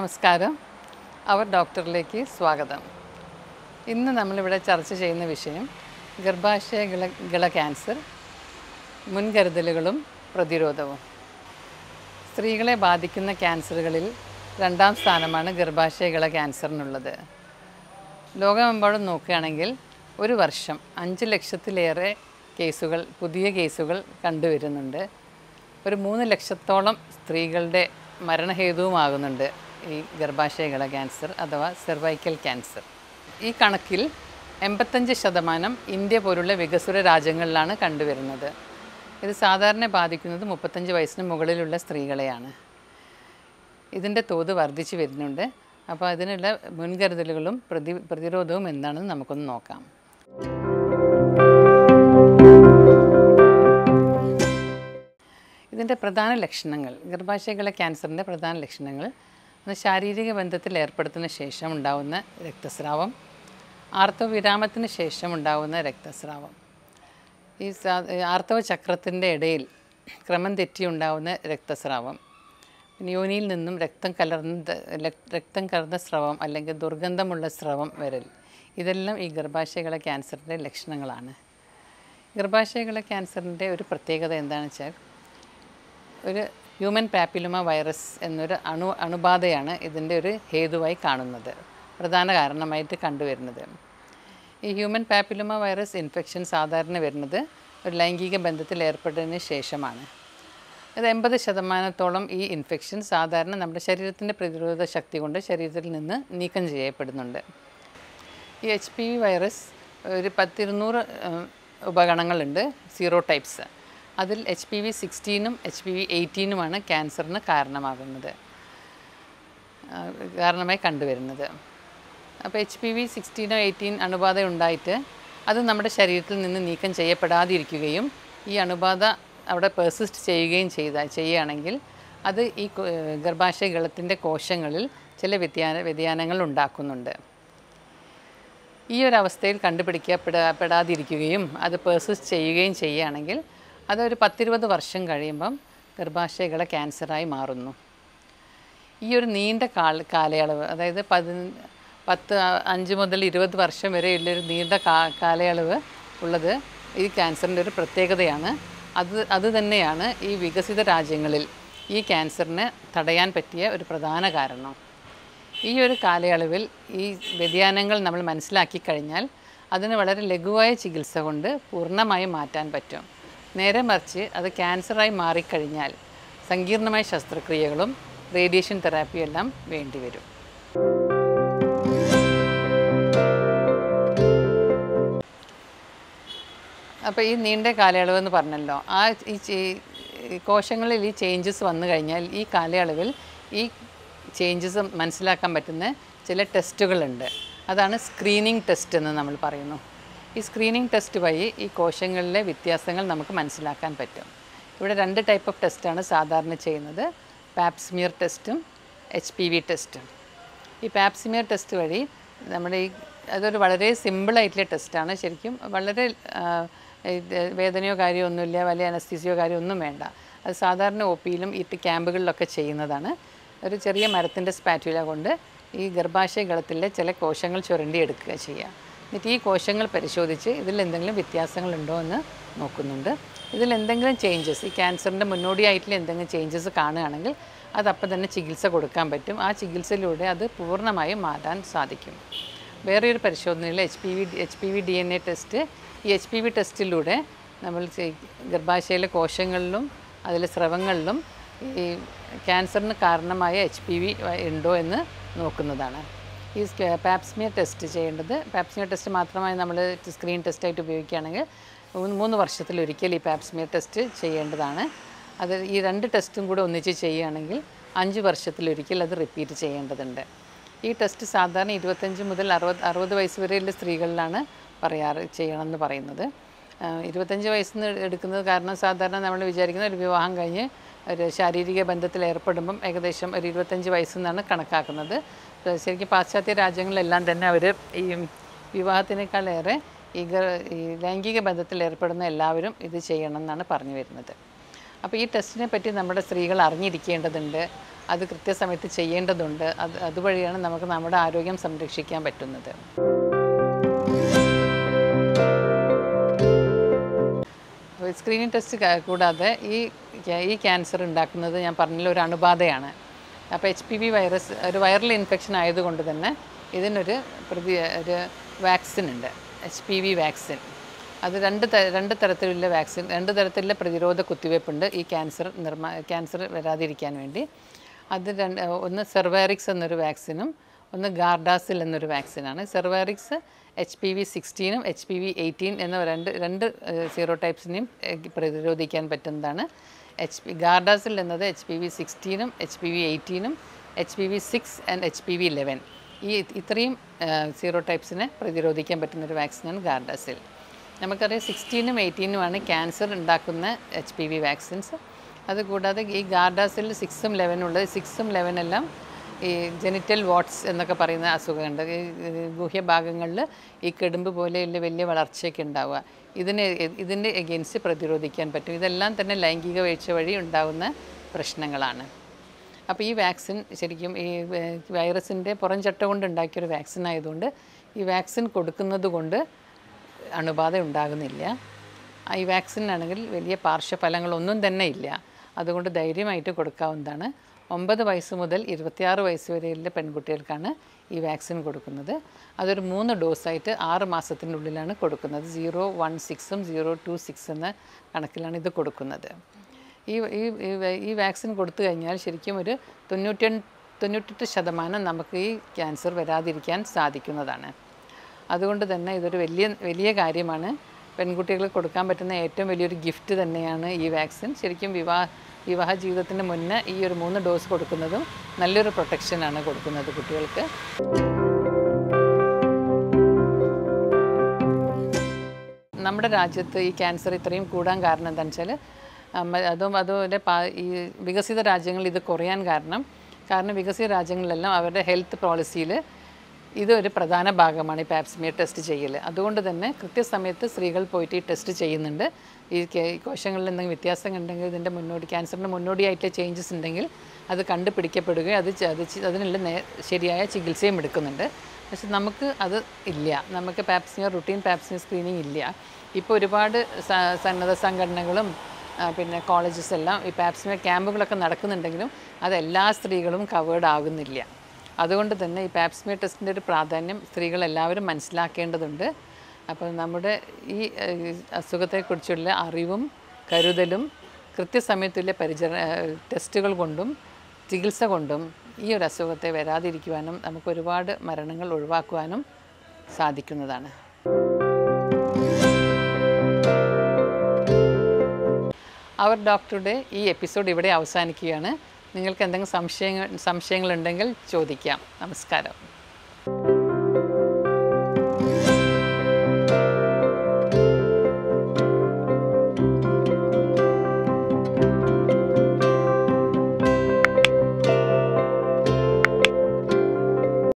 നമസ്കാരം അവർ ഡോക്ടറിലേക്ക് സ്വാഗതം ഇന്ന് നമ്മളിവിടെ ചർച്ച ചെയ്യുന്ന വിഷയം ഗർഭാശയ ഗള ഗള ക്യാൻസർ മുൻകരുതലുകളും പ്രതിരോധവും സ്ത്രീകളെ ബാധിക്കുന്ന ക്യാൻസറുകളിൽ രണ്ടാം സ്ഥാനമാണ് ഗർഭാശയ ഗള ക്യാൻസറിനുള്ളത് ലോകമെമ്പാടും നോക്കുകയാണെങ്കിൽ ഒരു വർഷം അഞ്ച് ലക്ഷത്തിലേറെ കേസുകൾ പുതിയ കേസുകൾ കണ്ടുവരുന്നുണ്ട് ഒരു മൂന്ന് ലക്ഷത്തോളം സ്ത്രീകളുടെ മരണഹേതുവുമാകുന്നുണ്ട് ഈ ഗർഭാശയകള ക്യാൻസർ അഥവാ സെർവൈക്കൽ ക്യാൻസർ ഈ കണക്കിൽ എൺപത്തഞ്ച് ശതമാനം ഇന്ത്യ പോലുള്ള വികസ്വര രാജ്യങ്ങളിലാണ് കണ്ടുവരുന്നത് ഇത് സാധാരണ ബാധിക്കുന്നത് മുപ്പത്തഞ്ച് വയസ്സിന് മുകളിലുള്ള സ്ത്രീകളെയാണ് ഇതിൻ്റെ തോത് വർദ്ധിച്ചു വരുന്നുണ്ട് അപ്പോൾ അതിനുള്ള മുൻകരുതലുകളും പ്രതി പ്രതിരോധവും എന്താണെന്ന് നമുക്കൊന്ന് നോക്കാം ഇതിൻ്റെ പ്രധാന ലക്ഷണങ്ങൾ ഗർഭാശയകളെ ക്യാൻസറിൻ്റെ പ്രധാന ലക്ഷണങ്ങൾ ഒന്ന് ശാരീരിക ബന്ധത്തിൽ ഏർപ്പെടുത്തിന് ശേഷം ഉണ്ടാവുന്ന രക്തസ്രാവം ആർത്തവവിരാമത്തിന് ശേഷം ഉണ്ടാവുന്ന രക്തസ്രാവം ഈ സാ- ആർത്തവ ചക്രത്തിൻ്റെ ഇടയിൽ ക്രമം തെറ്റി ഉണ്ടാവുന്ന രക്തസ്രാവം പിന്നെ യോനിയിൽ നിന്നും രക്തം കലർന്ന ലക്- രക്തം കലർന്ന സ്രവം അല്ലെങ്കിൽ ദുർഗന്ധമുള്ള സ്രവം വരൽ ഇതെല്ലാം ഈ ഗർഭാശയകള ക്യാൻസറിൻ്റെ ലക്ഷണങ്ങളാണ് ഗർഭാശയകള ക്യാൻസറിൻ്റെ ഒരു പ്രത്യേകത എന്താണെന്ന് വെച്ചാൽ ഒരു ഹ്യൂമൻ പാപ്പിലുമ വൈറസ് എന്നൊരു അണു അണുബാധയാണ് ഇതിൻ്റെ ഒരു ഹേതുവായി കാണുന്നത് പ്രധാന കാരണമായിട്ട് കണ്ടുവരുന്നത് ഈ ഹ്യൂമൻ പാപ്പിലുമ വൈറസ് ഇൻഫെക്ഷൻ സാധാരണ വരുന്നത് ഒരു ലൈംഗിക ബന്ധത്തിൽ ഏർപ്പെട്ടതിന് ശേഷമാണ് ഇത് എൺപത് ശതമാനത്തോളം ഈ ഇൻഫെക്ഷൻ സാധാരണ നമ്മുടെ ശരീരത്തിൻ്റെ പ്രതിരോധ ശക്തി കൊണ്ട് ശരീരത്തിൽ നിന്ന് നീക്കം ചെയ്യപ്പെടുന്നുണ്ട് ഈ എച്ച് പി വി വൈറസ് ഒരു പത്തിരുന്നൂറ് ഉപഗണങ്ങളുണ്ട് സീറോ ടൈപ്സ് അതിൽ എച്ച് പി വി സിക്സ്റ്റീനും എച്ച് പി വി എയ്റ്റീനുമാണ് ക്യാൻസറിന് കാരണമാകുന്നത് ആ, കാരണമായി കണ്ടുവരുന്നത് അപ്പോൾ എച്ച് പി വി സിക്സ്റ്റീനോ എയ്റ്റീൻ അണുബാധ ഉണ്ടായിട്ട് അത് നമ്മുടെ ശരീരത്തിൽ നിന്ന് നീക്കം ചെയ്യപ്പെടാതിരിക്കുകയും ഈ അണുബാധ അവിടെ പെർസിസ്റ്റ് ചെയ്യുകയും ചെയ്ത ചെയ്യുകയാണെങ്കിൽ അത് ഈ കോ- ഗർഭാശയ ഗളത്തിൻ്റെ കോശങ്ങളിൽ ചില വ്യതിയാന വ്യതിയാനങ്ങൾ ഉണ്ടാക്കുന്നുണ്ട് ഈ ഒരു അവസ്ഥയിൽ കണ്ടുപിടിക്കപ്പെടാ പെടാതിരിക്കുകയും അത് പേഴ്സിസ്റ്റ് ചെയ്യുകയും ചെയ്യുകയാണെങ്കിൽ അതൊരു പത്തിരുപത് വർഷം കഴിയുമ്പം ഗർഭാശയകളെ ക്യാൻസറായി മാറുന്നു ഈ ഒരു നീണ്ട കാല കാലയളവ് അതായത് പതി പത്ത് ആ- അഞ്ച് മുതൽ ഇരുപത് വർഷം വരെയുള്ളൊരു നീണ്ട കാ കാലയളവ് ഉള്ളത് ഈ ക്യാൻസറിൻ്റെ ഒരു പ്രത്യേകതയാണ് അത് അത് തന്നെയാണ് ഈ വികസിത രാജ്യങ്ങളിൽ ഈ ക്യാൻസറിനെ തടയാൻ പറ്റിയ ഒരു പ്രധാന കാരണം ഈ ഒരു കാലയളവിൽ ഈ വ്യതിയാനങ്ങൾ നമ്മൾ മനസ്സിലാക്കി കഴിഞ്ഞാൽ അതിന് വളരെ ലഘുവായ ചികിത്സ കൊണ്ട് പൂർണ്ണമായും മാറ്റാൻ പറ്റും നേരെ മറിച്ച് അത് ക്യാൻസറായി മാറിക്കഴിഞ്ഞാൽ സങ്കീർണമായ ശസ്ത്രക്രിയകളും റേഡിയേഷൻ തെറാപ്പിയും എല്ലാം വേണ്ടിവരും അപ്പോൾ ഈ നീണ്ട കാലയളവ് എന്ന് പറഞ്ഞല്ലോ ആ ഈ ചേ- ഈ കോശങ്ങളിൽ ഈ ചേഞ്ചസ് വന്നു കഴിഞ്ഞാൽ ഈ കാലയളവിൽ ഈ ചേഞ്ചസ് മനസ്സിലാക്കാൻ പറ്റുന്ന ചില ടെസ്റ്റുകളുണ്ട് അതാണ് സ്ക്രീനിങ് ടെസ്റ്റ് എന്ന് നമ്മൾ പറയുന്നു ഈ സ്ക്രീനിങ് ടെസ്റ്റ് വഴി ഈ കോശങ്ങളിലെ വ്യത്യാസങ്ങൾ നമുക്ക് മനസ്സിലാക്കാൻ പറ്റും ഇവിടെ രണ്ട് ടൈപ്പ് ഓഫ് ടെസ്റ്റാണ് സാധാരണ ചെയ്യുന്നത് പാപ്സ്മിയർ ടെസ്റ്റും എച്ച് പി വി ടെസ്റ്റും ഈ പാപ്സിമിയർ ടെസ്റ്റ് വഴി നമ്മുടെ ഈ അതൊരു വളരെ സിമ്പിളായിട്ടുള്ള ടെസ്റ്റാണ് ശരിക്കും വളരെ ആ, ഇത് വേദനയോ കാര്യമോ ഒന്നുമില്ല വലിയ അനസ്തീസിയോ കാര്യമോ ഒന്നും വേണ്ട അത് സാധാരണ ഒ പിയിലും ഈ ക്യാമ്പുകളിലൊക്കെ ചെയ്യുന്നതാണ് ഒരു ചെറിയ മരത്തിൻ്റെ സ്പാറ്റുല കൊണ്ട് ഈ ഗർഭാശയ ഗളത്തിലെ ചില കോശങ്ങൾ ചുരണ്ടിയെടുക്കുക ചെയ്യുക എന്നിട്ട് ഈ കോശങ്ങൾ പരിശോധിച്ച് ഇതിൽ എന്തെങ്കിലും വ്യത്യാസങ്ങളുണ്ടോ എന്ന് നോക്കുന്നുണ്ട് ഇതിൽ എന്തെങ്കിലും ചേഞ്ചസ് ഈ ക്യാൻസറിൻ്റെ മുന്നോടിയായിട്ടുള്ള എന്തെങ്കിലും ചേഞ്ചസ് കാണുകയാണെങ്കിൽ അതപ്പം തന്നെ ചികിത്സ കൊടുക്കാൻ പറ്റും ആ ചികിത്സയിലൂടെ അത് പൂർണ്ണമായും മാറ്റാൻ സാധിക്കും വേറെ ഒരു പരിശോധനയിൽ H P V H P V D N A test ഈ എച്ച് പി വി ടെസ്റ്റിലൂടെ നമ്മൾ ചെയ്- ഗർഭാശയയിലെ കോശങ്ങളിലും അതിലെ സ്രവങ്ങളിലും ഈ ക്യാൻസറിന് കാരണമായ എച്ച് പി വി ഉണ്ടോ എന്ന് നോക്കുന്നതാണ് ഈ പാപ്സ്മിയർ ടെസ്റ്റ് ചെയ്യേണ്ടത് പാപ്സ്മിയർ ടെസ്റ്റ് മാത്രമായി നമ്മൾ സ്ക്രീൻ ടെസ്റ്റായിട്ട് ഉപയോഗിക്കുകയാണെങ്കിൽ മൂന്ന് മൂന്ന് വർഷത്തിലൊരിക്കൽ ഈ പാപ്സ്മിയർ ടെസ്റ്റ് ചെയ്യേണ്ടതാണ് അത് ഈ രണ്ട് ടെസ്റ്റും കൂടെ ഒന്നിച്ച് ചെയ്യുകയാണെങ്കിൽ അഞ്ച് വർഷത്തിലൊരിക്കൽ അത് റിപ്പീറ്റ് ചെയ്യേണ്ടതുണ്ട് ഈ ടെസ്റ്റ് സാധാരണ ഇരുപത്തഞ്ച് മുതൽ അറുപത് അറുപത് വയസ്സ് വരെയുള്ള സ്ത്രീകളിലാണ് പറയാറ് ചെയ്യണമെന്ന് പറയുന്നത് ആഹ് ഇരുപത്തഞ്ച് വയസ്സിൽ നിന്ന് എടുക്കുന്നത് കാരണം സാധാരണ നമ്മൾ വിചാരിക്കുന്ന ഒരു വിവാഹം കഴിഞ്ഞ് ഒരു ശാരീരിക ബന്ധത്തിൽ ഏർപ്പെടുമ്പം ഏകദേശം ഒരു ഇരുപത്തഞ്ച് വയസ്സെന്നാണ് കണക്കാക്കുന്നത് ഏഹ് ശരിക്കും പാശ്ചാത്യ രാജ്യങ്ങളിലെല്ലാം തന്നെ അവർ ഈ വിവാഹത്തിനേക്കാളേറെ ഈ ഗ- ഈ ലൈംഗിക ബന്ധത്തിൽ ഏർപ്പെടുന്ന എല്ലാവരും ഇത് ചെയ്യണം എന്നാണ് പറഞ്ഞു വരുന്നത് അപ്പോൾ ഈ ടെസ്റ്റിനെ പറ്റി നമ്മുടെ സ്ത്രീകൾ അറിഞ്ഞിരിക്കേണ്ടതുണ്ട് അത് കൃത്യസമയത്ത് ചെയ്യേണ്ടതുണ്ട് അത് അതുവഴിയാണ് നമുക്ക് നമ്മുടെ ആരോഗ്യം സംരക്ഷിക്കാൻ പറ്റുന്നത് അപ്പോൾ സ്ക്രീനിങ് ടെസ്റ്റ് ക- കൂടാതെ ഈ ക്യാ- ഈ ക്യാൻസർ ഉണ്ടാക്കുന്നത് ഞാൻ പറഞ്ഞില്ല ഒരു അണുബാധയാണ് അപ്പോൾ എച്ച് പി വി വൈറസ് ഒരു വൈറൽ ഇൻഫെക്ഷൻ ആയതുകൊണ്ട് തന്നെ ഇതിനൊരു പ്രതി ഒരു വാക്സിൻ ഉണ്ട് എച്ച് പി വി വാക്സിൻ അത് രണ്ട് ത- രണ്ട് തരത്തിലുള്ള വാക്സിൻ രണ്ട് തരത്തിലുള്ള പ്രതിരോധ കുത്തിവയ്പ്പുണ്ട് ഈ ക്യാൻസർ നിർമ്മാ ക്യാൻസർ വരാതിരിക്കാൻ വേണ്ടി അത് രണ്ട് ഒന്ന് സെർവാറിക്സ് എന്നൊരു വാക്സിനും ഒന്ന് ഗാർഡാസിൽ എന്നൊരു വാക്സിനാണ് സെർവാറിക്സ് എച്ച് പി വി സിക്സ്റ്റീനും എച്ച് പി വി എയ്റ്റീൻ എന്ന രണ്ട് രണ്ട് സീറോ ടൈപ്സിനെയും ഏഹ്, പ്രതിരോധിക്കാൻ പറ്റുന്നതാണ് എച്ച് പി ഗാർഡാസിൽ എന്നത് എച്ച് പി വി സിക്സ്റ്റീനും എച്ച് പി വി എയ്റ്റീനും H P V six and H P V eleven ഈ ഇത്രയും സീറോ ടൈപ്സിനെ പ്രതിരോധിക്കാൻ പറ്റുന്ന ഒരു വാക്സിനാണ് ഗാർഡാസിൽ നമുക്കറിയാം സിക്സ്റ്റീനും എയ്റ്റീനുമാണ് ക്യാൻസർ ഉണ്ടാക്കുന്ന എച്ച് പി വി വാക്സിൻസ് അതുകൂടാതെ ഈ ഗാർഡാസിൽ സിക്സും ലെവനുള്ളത് സിക്സും ലെവനെല്ലാം ഈ ജെനിറ്റൽ വാട്സ് എന്നൊക്കെ പറയുന്ന അസുഖമുണ്ട് ഈ ഈ ഗുഹ്യഭാഗങ്ങളിൽ ഈ കെടുമ്പ് പോലെയുള്ള വലിയ വളർച്ചയൊക്കെ ഉണ്ടാവുക ഇതിനെ ഇതിൻ്റെ എഗെയിൻസ്റ്റ് പ്രതിരോധിക്കാൻ പറ്റും ഇതെല്ലാം തന്നെ ലൈംഗിക വീഴ്ച വഴി ഉണ്ടാകുന്ന പ്രശ്നങ്ങളാണ് അപ്പോൾ ഈ വാക്സിൻ ശരിക്കും ഈ വൈറസിൻ്റെ പുറംചട്ട കൊണ്ട് ഉണ്ടാക്കിയൊരു വാക്സിൻ ആയതുകൊണ്ട് ഈ വാക്സിൻ കൊടുക്കുന്നത് കൊണ്ട് അണുബാധ ഉണ്ടാകുന്നില്ല ആ ഈ വാക്സിനാണെങ്കിൽ വലിയ പാർശ്വഫലങ്ങളൊന്നും തന്നെ ഇല്ല അതുകൊണ്ട് ധൈര്യമായിട്ട് കൊടുക്കാവുന്നതാണ് ഒമ്പത് വയസ്സ് മുതൽ ഇരുപത്തിയാറ് വയസ്സ് വരെയുള്ള പെൺകുട്ടികൾക്കാണ് ഈ വാക്സിൻ കൊടുക്കുന്നത് അതൊരു മൂന്ന് ഡോസായിട്ട് ആറ് മാസത്തിനുള്ളിലാണ് കൊടുക്കുന്നത് സീറോ വൺ സിക്സും സീറോ ടു സിക്സ് എന്ന കണക്കിലാണ് ഇത് കൊടുക്കുന്നത് ഈ ഈ ഈ വ- ഈ വാക്സിൻ കൊടുത്തു കഴിഞ്ഞാൽ ശരിക്കും ഒരു തൊണ്ണൂറ്റി തൊണ്ണൂറ്റെട്ട് ശതമാനം നമുക്ക് ഈ ക്യാൻസർ വരാതിരിക്കാൻ സാധിക്കുന്നതാണ് അതുകൊണ്ട് തന്നെ ഇതൊരു വലിയ വലിയ കാര്യമാണ് പെൺകുട്ടികൾക്ക് കൊടുക്കാൻ പറ്റുന്ന ഏറ്റവും വലിയൊരു ഗിഫ്റ്റ് തന്നെയാണ് ഈ വാക്സിൻ ശരിക്കും വിവാഹ വിവാഹ ജീവിതത്തിന് മുന്നേ ഈ ഒരു മൂന്ന് ഡോസ് കൊടുക്കുന്നതും നല്ലൊരു പ്രൊട്ടക്ഷനാണ് കൊടുക്കുന്നത് കുട്ടികൾക്ക് നമ്മുടെ രാജ്യത്ത് ഈ ക്യാൻസർ ഇത്രയും കൂടാൻ കാരണം എന്താണെന്ന് വെച്ചാൽ അമ്മ- അതും അതുപോലെ പാ- ഈ വികസിത രാജ്യങ്ങളിൽ ഇത് കുറയാൻ കാരണം കാരണം വികസിത രാജ്യങ്ങളിലെല്ലാം അവരുടെ ഹെൽത്ത് പോളിസിയിൽ ഇതൊരു പ്രധാന ഭാഗമാണ് ഈ പാപ്സ്മിയർ ടെസ്റ്റ് ചെയ്യൽ അതുകൊണ്ട് തന്നെ കൃത്യസമയത്ത് സ്ത്രീകൾ പോയിട്ട് ഈ ടെസ്റ്റ് ചെയ്യുന്നുണ്ട് ഈ കെ- ഈ കോശങ്ങളിൽ എന്തെങ്കിലും വ്യത്യാസം ഉണ്ടെങ്കിൽ ഇതിൻ്റെ മുന്നോടി ക്യാൻസറിൻ്റെ മുന്നോടിയായിട്ട് ചേഞ്ചസ് ഉണ്ടെങ്കിൽ അത് കണ്ടുപിടിക്കപ്പെടുകയും അത് ച- അത് ചി- അതിനുള്ള നേ ശരിയായ ചികിത്സയും എടുക്കുന്നുണ്ട് പക്ഷെ നമുക്ക് അത് ഇല്ല നമുക്ക് പാപ്സ്മിയർ റുട്ടീൻ പാപ്സ്മിയർ സ്ക്രീനിങ് ഇല്ല ഇപ്പോൾ ഒരുപാട് സ- സന്നദ്ധ സംഘടനകളും ആ, പിന്നെ കോളേജസ് എല്ലാം ഈ പാപ്സ്മിയർ ക്യാമ്പുകളൊക്കെ നടക്കുന്നുണ്ടെങ്കിലും അത് എല്ലാ സ്ത്രീകളും കവേർഡ് ആകുന്നില്ല അതുകൊണ്ട് തന്നെ ഈ പാപ്സ്മിയർ ടെസ്റ്റിൻ്റെ ഒരു പ്രാധാന്യം സ്ത്രീകൾ എല്ലാവരും മനസ്സിലാക്കേണ്ടതുണ്ട് അപ്പോൾ നമ്മുടെ ഈ ഏഹ്, അസുഖത്തെക്കുറിച്ചുള്ള അറിവും കരുതലും കൃത്യസമയത്തുള്ള പരിചര ഏഹ്, ടെസ്റ്റുകൾ കൊണ്ടും ചികിത്സ കൊണ്ടും ഈ ഒരു അസുഖത്തെ വരാതിരിക്കുവാനും നമുക്ക് ഒരുപാട് മരണങ്ങൾ ഒഴിവാക്കുവാനും സാധിക്കുന്നതാണ് അവർ ഡോക്ടറുടെ ഈ എപ്പിസോഡ് ഇവിടെ അവസാനിക്കുകയാണ് നിങ്ങൾക്ക് എന്തെങ്കിലും സംശയങ്ങൾ സംശയങ്ങളുണ്ടെങ്കിൽ ചോദിക്കാം നമസ്കാരം